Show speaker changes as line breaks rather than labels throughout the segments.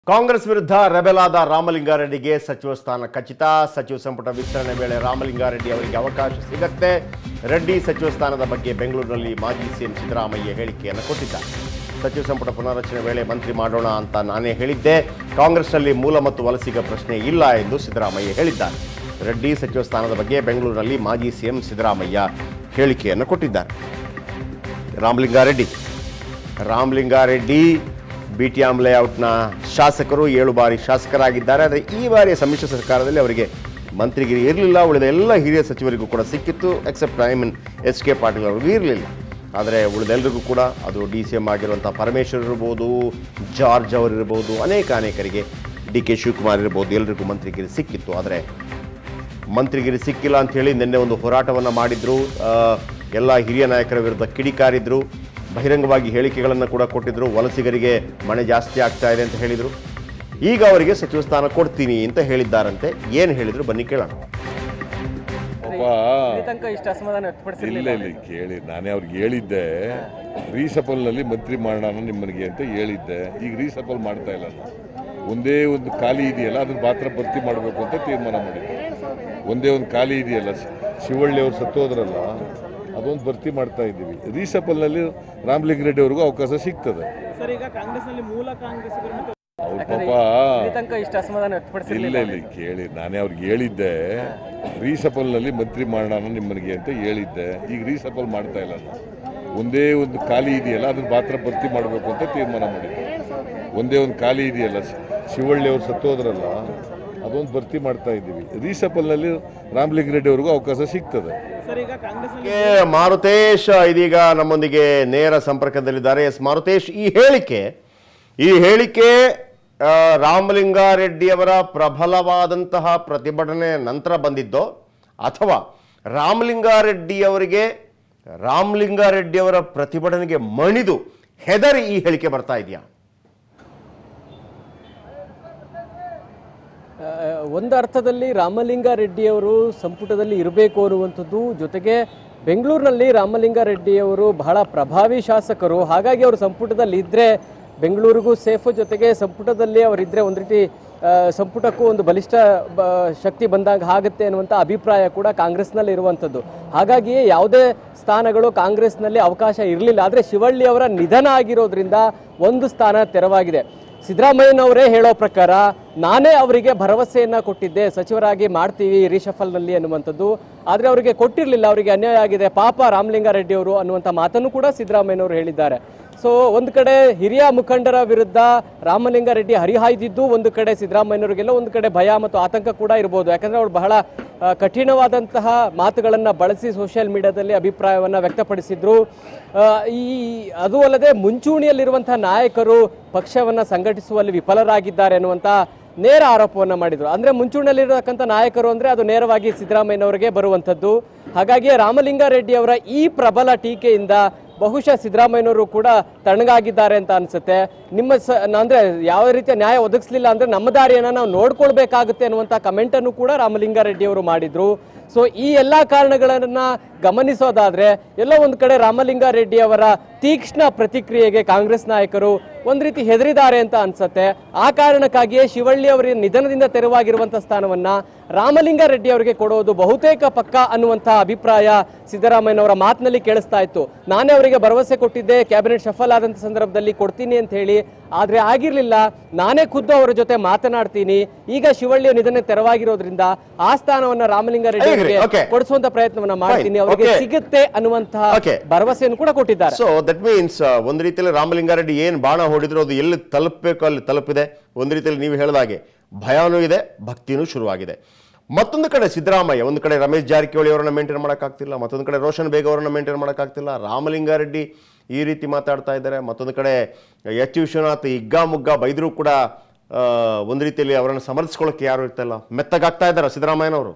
ಕಾಂಗ್ರೆಸ್ ವಿರುದ್ಧ ರೆಬೆಲಾದ ರಾಮಲಿಂಗಾರೆಡ್ಡಿಗೆ ಸಚಿವ ಸ್ಥಾನ ಖಚಿತ ಸಚಿವ ಸಂಪುಟ ವಿಸ್ತರಣೆ ವೇಳೆ ರಾಮಲಿಂಗಾರೆಡ್ಡಿ ಅವರಿಗೆ ಅವಕಾಶ ಸಿಗತ್ತೆ ರೆಡ್ಡಿ ಸಚಿವ ಸ್ಥಾನದ ಬಗ್ಗೆ ಬೆಂಗಳೂರಿನಲ್ಲಿ ಮಾಜಿ ಸಿಎಂ ಸಿದ್ದರಾಮಯ್ಯ ಹೇಳಿಕೆಯನ್ನು ಕೊಟ್ಟಿದ್ದಾರೆ ಸಚಿವ ಸಂಪುಟ ಪುನರ್ರಚನೆ ವೇಳೆ ಮಂತ್ರಿ ಮಾಡೋಣ ಅಂತ ನಾನೇ ಹೇಳಿದ್ದೆ ಕಾಂಗ್ರೆಸ್ನಲ್ಲಿ ಮೂಲ ಮತ್ತು ವಲಸಿಗ ಪ್ರಶ್ನೆ ಇಲ್ಲ ಎಂದು ಸಿದ್ದರಾಮಯ್ಯ ಹೇಳಿದ್ದಾರೆ ರೆಡ್ಡಿ ಸಚಿವ ಸ್ಥಾನದ ಬಗ್ಗೆ ಬೆಂಗಳೂರಿನಲ್ಲಿ ಮಾಜಿ ಸಿಎಂ ಸಿದ್ದರಾಮಯ್ಯ ಹೇಳಿಕೆಯನ್ನು ಕೊಟ್ಟಿದ್ದಾರೆ Ramalinga Reddy Ramalinga Reddy B T am ಲೇಔಟ್ನ ಶಾಸಕರು ಏಳು ಬಾರಿ ಶಾಸಕರಾಗಿದ್ದಾರೆ ಆದರೆ ಈ ಬಾರಿಯ ಸಮ್ಮಿಶ್ರ ಸರ್ಕಾರದಲ್ಲಿ ಅವರಿಗೆ ಮಂತ್ರಿಗಿರಿ ಇರಲಿಲ್ಲ ಉಳಿದ ಎಲ್ಲ ಹಿರಿಯ ಸಚಿವರಿಗೂ ಕೂಡ ಸಿಕ್ಕಿತ್ತು except I mean S K Patil ಅವರಿಗೂ ಇರಲಿಲ್ಲ ಆದರೆ ಉಳಿದೆಲ್ಲರಿಗೂ ಕೂಡ ಅದು ಡಿ ಸಿ ಎಮ್ ಆಗಿರುವಂಥ ಪರಮೇಶ್ವರ್ ಇರ್ಬೋದು ಜಾರ್ಜ್ ಅವರಿರ್ಬೋದು ಅನೇಕ ಅನೇಕರಿಗೆ ಡಿ ಕೆ ಶಿವಕುಮಾರ್ ಇರ್ಬೋದು ಎಲ್ಲರಿಗೂ ಮಂತ್ರಿಗಿರಿ ಸಿಕ್ಕಿತ್ತು ಆದರೆ ಮಂತ್ರಿಗಿರಿ ಸಿಕ್ಕಿಲ್ಲ ಅಂತ ಹೇಳಿ ನಿನ್ನೆ ಒಂದು ಹೋರಾಟವನ್ನು ಮಾಡಿದ್ರು ಆ, ಎಲ್ಲ ಹಿರಿಯ ನಾಯಕರ ವಿರುದ್ಧ ಕಿಡಿಕಾರಿದ್ರು ಬಹಿರಂಗವಾಗಿ ಹೇಳಿಕೆಗಳನ್ನು ಕೂಡ ಕೊಟ್ಟಿದ್ರು ವಲಸಿಗರಿಗೆ ಮನೆ ಜಾಸ್ತಿ ಆಗ್ತಾ ಇದೆ ಅಂತ ಹೇಳಿದರು ಈಗ ಅವರಿಗೆ ಸಚಿವ ಸ್ಥಾನ ಕೊಡ್ತೀನಿ ಅಂತ ಹೇಳಿದ್ದಾರಂತೆ ಏನು ಹೇಳಿದ್ರು ಬನ್ನಿ ಕೇಳೋಣ
ಪಾಪ
ಇಲ್ಲಿ ತನಕ ಇಷ್ಟು ಅಸಮಾಧಾನ
ಇಲ್ಲ
ವ್ಯಕ್ತಪಡಿಸಿರ್ಲಿಲ್ಲ
ಇಲ್ಲ ಕೇಳಿ ನಾನೇ ಅವ್ರಿಗೆ ಹೇಳಿದ್ದೆ ರೀಸಫಲ್ನಲ್ಲಿ ಮಂತ್ರಿ ಮಾಡೋಣ ನಿಮ್ಮನಿಗೆ ಅಂತ ಹೇಳಿದ್ದೆ ಈಗ ರೀಸಫಲ್ ಮಾಡ್ತಾ ಇಲ್ಲ ನಾನು. ಒಂದೇ ಒಂದು ಖಾಲಿ ಇದೆಯಲ್ಲ ಅದನ್ನ ಮಾತ್ರ ಭರ್ತಿ ಮಾಡಬೇಕು ಅಂತ ತೀರ್ಮಾನ ಮಾಡಿದ್ದೆ ಒಂದೇ ಒಂದು ಖಾಲಿ ಇದೆಯಲ್ಲ ಶಿ- ಶಿವಳ್ಳಿ ಅವ್ರು ಸತ್ತೋದ್ರಲ್ಲ ಅದೊಂದು ಭರ್ತಿ ಮಾಡ್ತಾ ಇದ್ದೀವಿ ರೀಸಫಲ್ನಲ್ಲಿ ರಾಮಲಿಂಗರೆಡ್ಡಿ ಅವ್ರಿಗೂ ಅವಕಾಶ ಸಿಗ್ತದೆ
ಸರ್ ಈಗ ಕಾಂಗ್ರೆಸ್ನಲ್ಲಿ ಮೂಲ ಕಾಂಗ್ರೆಸ್ಸಿಗರು ಮತ್ತು
ಅವ್ರ ಪಾಪ
ಇಲ್ಲಿ ತನಕ ಇಷ್ಟು ಅಸಮಾಧಾನ
ಇಲ್ಲ
ವ್ಯಕ್ತಪಡಿಸಿರ್ಲಿಲ್ಲ
ಇಲ್ಲ ಕೇಳಿ ನಾನೇ ಅವ್ರಿಗೆ ಹೇಳಿದ್ದೆ ರೀಸಫಲ್ನಲ್ಲಿ ಮಂತ್ರಿ ಮಾಡೋಣ ನಿಮ್ಮನಿಗೆ ಅಂತ ಹೇಳಿದ್ದೆ ಈಗ ರೀಸಫಲ್ ಮಾಡ್ತಾ ಇಲ್ಲ ನಾನು. ಒಂದೇ ಒಂದು ಖಾಲಿ ಇದೆಯಲ್ಲ ಅದನ್ನ ಮಾತ್ರ ಭರ್ತಿ ಮಾಡಬೇಕು ಅಂತ ತೀರ್ಮಾನ ಮಾಡಿದ್ದೆ ಒಂದೇ ಒಂದು ಖಾಲಿ ಇದೆಯಲ್ಲ ಶಿ- ಶಿವಳ್ಳಿ ಅವ್ರು ಸತ್ತೋದ್ರಲ್ಲ ಅದೊಂದು ಭರ್ತಿ ಮಾಡ್ತಾ ಇದ್ದೀವಿ ರೀಸಫಲ್ನಲ್ಲಿ ರಾಮಲಿಂಗರೆಡ್ಡಿ ಅವ್ರಿಗೂ ಅವಕಾಶ ಸಿಗ್ತದೆ
ಸರ್ ಈಗ ಕಾಂಗ್ರೆಸ್ನಲ್ಲಿ
ಕೆ. ಮಾರುತೇಶ್ ಇದೀಗ ನಮ್ಮೊಂದಿಗೆ ನೇರ ಸಂಪರ್ಕದಲ್ಲಿದ್ದಾರೆ ಎಸ್ ಮಾರುತೇಶ್ ಈ ಹೇಳಿಕೆ ಈ ಹೇಳಿಕೆ ಆ, ರಾಮಲಿಂಗಾರೆಡ್ಡಿಯವರ ಪ್ರಬಲವಾದಂತಹ ಪ್ರತಿಭಟನೆ ನಂತರ ಬಂದಿದ್ದೋ ಅಥವಾ ರಾಮಲಿಂಗಾರೆಡ್ಡಿಯವರಿಗೆ ರಾಮಲಿಂಗಾರೆಡ್ಡಿಯವರ ಪ್ರತಿಭಟನೆಗೆ ಮಣಿದು ಹೆದರಿ ಈ ಹೇಳಿಕೆ ಬರ್ತಾ ಇದೆಯಾ
ಆ, ಒಂದು ಅರ್ಥದಲ್ಲಿ ರಾಮಲಿಂಗಾರೆಡ್ಡಿಯವರು ಸಂಪುಟದಲ್ಲಿ ಇರಬೇಕು ಅನ್ನುವಂಥದ್ದು ಜೊತೆಗೆ ಬೆಂಗಳೂರಿನಲ್ಲಿ ರಾಮಲಿಂಗಾರೆಡ್ಡಿಯವರು ಬಹಳ ಪ್ರಭಾವಿ ಶಾಸಕರು ಹಾಗಾಗಿ ಅವರು ಸಂಪುಟದಲ್ಲಿ ಇದ್ದರೆ ಬೆಂಗಳೂರಿಗೂ ಸೇಫು ಜೊತೆಗೆ ಸಂಪುಟದಲ್ಲಿ ಅವರಿದ್ದರೆ ಒಂದು ರೀತಿ ಆ, ಸಂಪುಟಕ್ಕೂ ಒಂದು ಬಲಿಷ್ಠ ಬ ಶಕ್ತಿ ಬಂದಾಗ ಆಗುತ್ತೆ ಅನ್ನುವಂಥ ಅಭಿಪ್ರಾಯ ಕೂಡ ಕಾಂಗ್ರೆಸ್ನಲ್ಲಿ ಇರುವಂಥದ್ದು ಹಾಗಾಗಿಯೇ ಯಾವುದೇ ಸ್ಥಾನಗಳು ಕಾಂಗ್ರೆಸ್ನಲ್ಲಿ ಅವಕಾಶ ಇರಲಿಲ್ಲ ಆದರೆ ಶಿವಳ್ಳಿ ಅವರ ನಿಧನ ಆಗಿರೋದ್ರಿಂದ ಒಂದು ಸ್ಥಾನ ತೆರವಾಗಿದೆ ಸಿದ್ದರಾಮಯ್ಯನವರೇ ಹೇಳೋ ಪ್ರಕಾರ ನಾನೇ ಅವರಿಗೆ ಭರವಸೆಯನ್ನ ಕೊಟ್ಟಿದ್ದೆ ಸಚಿವರಾಗಿ ಮಾಡ್ತೀವಿ ರೀಶಫಲ್ನಲ್ಲಿ ಅನ್ನುವಂಥದ್ದು ಆದರೆ ಅವರಿಗೆ ಕೊಟ್ಟಿರಲಿಲ್ಲ ಅವರಿಗೆ ಅನ್ಯಾಯ ಆಗಿದೆ ಪಾಪ ರಾಮಲಿಂಗಾರೆಡ್ಡಿ ಅವರು ಅನ್ನುವಂಥ ಮಾತನ್ನು ಕೂಡ ಸಿದ್ದರಾಮಯ್ಯನವರು ಹೇಳಿದ್ದಾರೆ ಸೊ ಒಂದು ಕಡೆ ಹಿರಿಯ ಮುಖಂಡರ ವಿರುದ್ಧ ರಾಮಲಿಂಗಾರೆಡ್ಡಿ ಹರಿಹಾಯ್ದಿದ್ದು ಒಂದು ಕಡೆ ಸಿದ್ದರಾಮಯ್ಯನವರಿಗೆಲ್ಲ ಒಂದು ಕಡೆ ಭಯ ಮತ್ತು ಆತಂಕ ಕೂಡ ಇರ್ಬೋದು ಯಾಕಂದ್ರೆ ಅವರು ಬಹಳ ಆ, ಕಠಿಣವಾದಂತಹ ಮಾತುಗಳನ್ನು ಬಳಸಿ ಸೋಷಿಯಲ್ ಮೀಡಿಯಾದಲ್ಲಿ ಅಭಿಪ್ರಾಯವನ್ನು ವ್ಯಕ್ತಪಡಿಸಿದ್ರು ಆ, ಈ ಅದು ಅಲ್ಲದೆ ಮುಂಚೂಣಿಯಲ್ಲಿರುವಂತಹ ನಾಯಕರು ಪಕ್ಷವನ್ನು ಸಂಘಟಿಸುವಲ್ಲಿ ವಿಫಲರಾಗಿದ್ದಾರೆ ಅನ್ನುವಂಥ ನೇರ ಆರೋಪವನ್ನು ಮಾಡಿದರು ಅಂದರೆ ಮುಂಚೂಣಿಯಲ್ಲಿರತಕ್ಕಂಥ ನಾಯಕರು ಅಂದರೆ ಅದು ನೇರವಾಗಿ ಸಿದ್ದರಾಮಯ್ಯನವರಿಗೆ ಬರುವಂಥದ್ದು ಹಾಗಾಗಿ ರಾಮಲಿಂಗಾರೆಡ್ಡಿ ಅವರ ಈ ಪ್ರಬಲ ಟೀಕೆಯಿಂದ ಬಹುಶಃ ಸಿದ್ದರಾಮಯ್ಯನವರು ಕೂಡ ತಣ್ಣಗಾಗಿದ್ದಾರೆ ಅಂತ ಅನ್ಸುತ್ತೆ ನಿಮ್ಮ ಸ ಅಂದ್ರೆ ಯಾವ ರೀತಿಯ ನ್ಯಾಯ ಒದಗಿಸ್ಲಿಲ್ಲ ಅಂದ್ರೆ ನಮ್ಮ ದಾರಿಯನ್ನ ನಾವು ನೋಡ್ಕೊಳ್ಬೇಕಾಗುತ್ತೆ ಅನ್ನುವಂಥ ಕಮೆಂಟನ್ನು ಕೂಡ ರಾಮಲಿಂಗಾರೆಡ್ಡಿ ಅವರು ಮಾಡಿದ್ರು ಸೊ ಈ ಎಲ್ಲ ಕಾರಣಗಳನ್ನ ಗಮನಿಸೋದಾದ್ರೆ ಎಲ್ಲೋ ಒಂದು ಕಡೆ ರಾಮಲಿಂಗಾರೆಡ್ಡಿ ಅವರ ತೀಕ್ಷ್ಣ ಪ್ರತಿಕ್ರಿಯೆಗೆ ಕಾಂಗ್ರೆಸ್ ನಾಯಕರು ಒಂದ್ ರೀತಿ ಹೆದರಿದ್ದಾರೆ ಅಂತ ಅನ್ಸತ್ತೆ ಆ ಕಾರಣಕ್ಕಾಗಿಯೇ ಶಿವಳ್ಳಿ ಅವರ ನಿಧನದಿಂದ ತೆರವಾಗಿರುವಂತ ಸ್ಥಾನವನ್ನ ರಾಮಲಿಂಗಾರೆಡ್ಡಿ ಅವರಿಗೆ ಕೊಡೋದು ಬಹುತೇಕ ಪಕ್ಕ ಅನ್ನುವಂಥ ಅಭಿಪ್ರಾಯ ಸಿದ್ದರಾಮಯ್ಯನವರ ಮಾತಿನಲ್ಲಿ ಕೇಳಿಸ್ತಾ ಇತ್ತು ನಾನೇ ಅವರಿಗೆ ಭರವಸೆ ಕೊಟ್ಟಿದ್ದೆ ಕ್ಯಾಬಿನೆಟ್ ಶಫಲ್ ಆದಂತ ಸಂದರ್ಭದಲ್ಲಿ ಕೊಡ್ತೀನಿ ಅಂತ ಹೇಳಿ ಆದ್ರೆ ಆಗಿರ್ಲಿಲ್ಲ ನಾನೇ ಖುದ್ದು ಅವರ ಜೊತೆ ಮಾತನಾಡ್ತೀನಿ ಈಗ ಶಿವಳ್ಳಿಯ ನಿಧನ ತೆರವಾಗಿರೋದ್ರಿಂದ ಆ ಸ್ಥಾನವನ್ನ ರಾಮಲಿಂಗಾರೆಡ್ಡಿ
I agree.
ಅವರಿಗೆ
Okay.
ಕೊಡಿಸುವಂತ ಪ್ರಯತ್ನವನ್ನ ಮಾಡ್ತೀನಿ
Fine.
ಅವರಿಗೆ
Okay.
ಸಿಗುತ್ತೆ ಅನ್ನುವಂತಹ
Okay.
ಭರವಸೆಯನ್ನು ಕೂಡ ಕೊಟ್ಟಿದ್ದಾರೆ
ಸೊ ದಟ್ ಮೀನ್ಸ್ ಒಂದು ರೀತಿಯಲ್ಲಿ ರಾಮಲಿಂಗಾರೆಡ್ಡಿ ಏನು ಬಾಣ ಹೊಡಿದ್ರು ಅದು ಎಲ್ಲಿ ತಲುಪಬೇಕು ಅಲ್ಲಿ ತಲುಪಿದೆ ಒಂದು ರೀತಿಯಲ್ಲಿ ನೀವು ಹೇಳಿದಾಗೆ ಭಯನೂ ಇದೆ ಭಕ್ತಿನೂ ಶುರುವಾಗಿದೆ ಮತ್ತೊಂದು ಕಡೆ ಸಿದ್ದರಾಮಯ್ಯ ಒಂದು ಕಡೆ ರಮೇಶ್ ಜಾರಕಿಹೊಳಿ ಅವರನ್ನ ಮೇಂಟೈನ್ ಮಾಡೋಕ್ಕಾಗ್ತಿಲ್ಲ ಮತ್ತೊಂದು ಕಡೆ ರೋಷನ್ ಬೇಗ್ ಅವರನ್ನ ಮೇಂಟೈನ್ ಮಾಡೋಕ್ಕಾಗ್ತಿಲ್ಲ ರಾಮಲಿಂಗಾರೆಡ್ಡಿ ಈ ರೀತಿ ಮಾತಾಡ್ತಾ ಇದ್ದಾರೆ ಮತ್ತೊಂದು ಕಡೆ ಎಚ್ ವಿಶ್ವನಾಥ್ ಹಿಗ್ಗಾ ಮುಗ್ಗಾ ಬೈದರೂ ಕೂಡ ಆ, ಒಂದು ರೀತಿಯಲ್ಲಿ ಅವರನ್ನು ಸಮರ್ಥಿಸ್ಕೊಳ್ಳೋಕೆ ಯಾರು ಇರ್ತಲ್ಲ ಮೆತ್ತಗಾಗ್ತಾ ಇದ್ದಾರೆ ಸಿದ್ದರಾಮಯ್ಯನವರು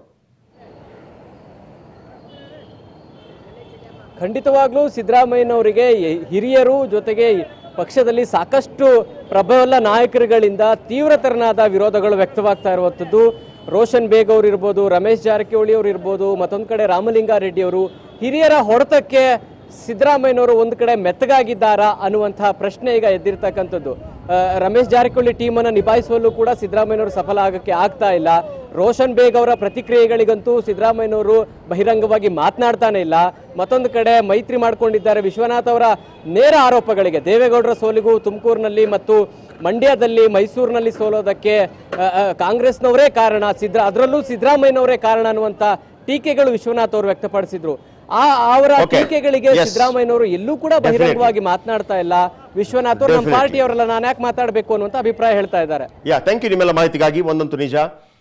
ಖಂಡಿತವಾಗ್ಲೂ ಸಿದ್ದರಾಮಯ್ಯನವರಿಗೆ ಎ- ಹಿರಿಯರು ಜೊತೆಗೆ ಪಕ್ಷದಲ್ಲಿ ಸಾಕಷ್ಟು ಪ್ರಬಲ ನಾಯಕರುಗಳಿಂದ ತೀವ್ರತರನಾದ ವಿರೋಧಗಳು ವ್ಯಕ್ತವಾಗ್ತಾ ಇರುವಂಥದ್ದು ರೋಷನ್ ಬೇಗ್ ಅವರು ಇರ್ಬೋದು ರಮೇಶ್ ಜಾರಕಿಹೊಳಿ ಅವರು ಇರ್ಬೋದು ಮತ್ತೊಂದು ಕಡೆ ರಾಮಲಿಂಗಾರೆಡ್ಡಿ ಅವರು ಹಿರಿಯರ ಹೊಡೆತಕ್ಕೆ ಸಿದ್ದರಾಮಯ್ಯನವರು ಒಂದು ಕಡೆ ಮೆತ್ತಗಾಗಿದ್ದಾರಾ ಅನ್ನುವಂತಹ ಪ್ರಶ್ನೆ ಈಗ ಎದ್ದಿರ್ತಕ್ಕಂಥದ್ದು ಆ, ರಮೇಶ್ ಜಾರಕಿಹೊಳಿ ಟೀಮನ್ನು ನಿಭಾಯಿಸುವಲ್ಲೂ ಕೂಡ ಸಿದ್ದರಾಮಯ್ಯನವರು ಸಫಲ ಆಗಕ್ಕೆ ಆಗ್ತಾ ಇಲ್ಲ ರೋಷನ್ ಬೇಗ್ ಅವರ ಪ್ರತಿಕ್ರಿಯೆಗಳಿಗಂತೂ ಸಿದ್ದರಾಮಯ್ಯನವರು ಬಹಿರಂಗವಾಗಿ ಮಾತನಾಡ್ತಾನೆ ಇಲ್ಲ ಮತ್ತೊಂದು ಕಡೆ ಮೈತ್ರಿ ಮಾಡ್ಕೊಂಡಿದ್ದಾರೆ ವಿಶ್ವನಾಥ್ ಅವರ ನೇರ ಆರೋಪಗಳಿಗೆ ದೇವೇಗೌಡರ ಸೋಲಿಗೂ ತುಮಕೂರಿನಲ್ಲಿ ಮತ್ತು ಮಂಡ್ಯದಲ್ಲಿ ಮೈಸೂರಿನಲ್ಲಿ ಸೋಲೋದಕ್ಕೆ ಆ, ಆ, ಕಾಂಗ್ರೆಸ್ನವರೇ ಕಾರಣ ಸಿದ್ರಾ ಅದರಲ್ಲೂ ಸಿದ್ದರಾಮಯ್ಯನವರೇ ಕಾರಣ ಅನ್ನುವಂಥ ಟೀಕೆಗಳು ವಿಶ್ವನಾಥ್ ಅವರು ವ್ಯಕ್ತಪಡಿಸಿದ್ರು ಆ ಅವರ
Okay.
ಟೀಕೆಗಳಿಗೆ
Yes.
ಸಿದ್ದರಾಮಯ್ಯನವರು ಎಲ್ಲೂ ಕೂಡ ಬಹಿರಂಗವಾಗಿ ಮಾತನಾಡ್ತಾ ಇಲ್ಲ ವಿಶ್ವನಾಥ್ ಅವರು ನಮ್ಮ
Definitely.
ಪಾರ್ಟಿಯವರೆಲ್ಲ ನಾನು ಯಾಕೆ ಮಾತಾಡಬೇಕು ಅನ್ನುವಂಥ ಅಭಿಪ್ರಾಯ ಹೇಳ್ತಾ ಇದ್ದಾರೆ
ಯಾ ಥ್ಯಾಂಕ್ ಯು ನಿಮ್ಮೆಲ್ಲ ಮಾಹಿತಿಗಾಗಿ ಒಂದಂತೂ ನಿಜ